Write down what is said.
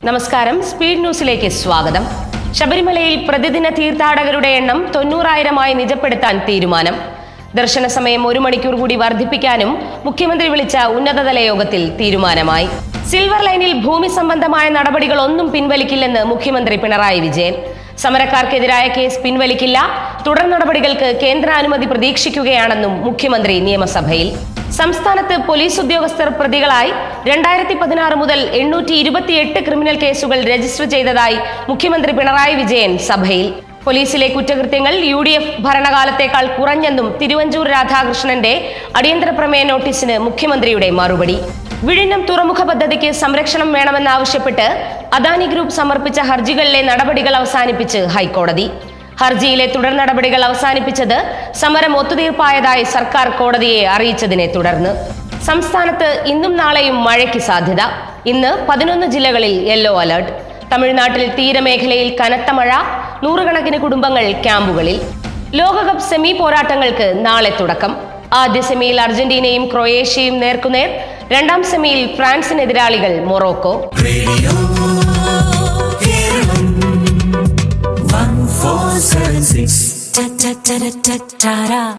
നമസ്കാരം സ്പീഡ് ന്യൂസിലേക്ക് സ്വാഗതം ശബരിമലയിൽ പ്രതിദിന തീർത്ഥാടകരുടെ എണ്ണം തൊണ്ണൂറായിരമായി നിജപ്പെടുത്താൻ തീരുമാനം ദർശന സമയം ഒരു മണിക്കൂർ കൂടി വർദ്ധിപ്പിക്കാനും മുഖ്യമന്ത്രി വിളിച്ച ഉന്നതതല യോഗത്തിൽ തീരുമാനമായി സിൽവർ ലൈനിൽ ഭൂമി സംബന്ധമായ നടപടികളൊന്നും പിൻവലിക്കില്ലെന്ന് മുഖ്യമന്ത്രി പിണറായി വിജയൻ സമരക്കാർക്കെതിരായ കേസ് പിൻവലിക്കില്ല തുടർ നടപടികൾക്ക് കേന്ദ്രാനുമതി പ്രതീക്ഷിക്കുകയാണെന്നും മുഖ്യമന്ത്രി നിയമസഭയിൽ സംസ്ഥാനത്ത് പോലീസ് ഉദ്യോഗസ്ഥർ പ്രതികളായി രണ്ടായിരത്തി പതിനാറ് മുതൽ എണ്ണൂറ്റി ഇരുപത്തിയെട്ട് ക്രിമിനൽ കേസുകൾ രജിസ്റ്റർ ചെയ്തതായി മുഖ്യമന്ത്രി പിണറായി വിജയൻ സഭയിൽ പോലീസിലെ കുറ്റകൃത്യങ്ങൾ യു ഡി എഫ് ഭരണകാലത്തേക്കാൾ കുറഞ്ഞെന്നും തിരുവഞ്ചൂർ രാധാകൃഷ്ണന്റെ അടിയന്തര പ്രമേയ നോട്ടീസിന് മുഖ്യമന്ത്രിയുടെ മറുപടി വിഴിഞ്ഞം തുറമുഖ പദ്ധതിക്ക് സംരക്ഷണം വേണമെന്നാവശ്യപ്പെട്ട് അദാനി ഗ്രൂപ്പ് സമർപ്പിച്ച ഹർജികളിലെ നടപടികൾ അവസാനിപ്പിച്ച് ഹൈക്കോടതി ഹർജിയിലെ തുടർ നടപടികൾ അവസാനിപ്പിച്ചത് സമരം ഒത്തുതീർപ്പായതായി സർക്കാർ കോടതിയെ അറിയിച്ചതിനെ തുടർന്ന് സംസ്ഥാനത്ത് ഇന്നും നാളെയും മഴയ്ക്ക് സാധ്യത ഇന്ന് പതിനൊന്ന് ജില്ലകളിൽ യെല്ലോ അലർട്ട് തമിഴ്നാട്ടിൽ തീരമേഖലയിൽ കനത്ത മഴ നൂറുകണക്കിന് കുടുംബങ്ങൾ ക്യാമ്പുകളിൽ ലോകകപ്പ് സെമി പോരാട്ടങ്ങൾക്ക് നാളെ തുടക്കം ആദ്യ സെമിയിൽ അർജന്റീനയും ക്രൊയേഷ്യയും നേർക്കുനേർ രണ്ടാം സെമിയിൽ ഫ്രാൻസിന് എതിരാളികൾ Morocco One four seven six. Ta ta ta ta ta ta.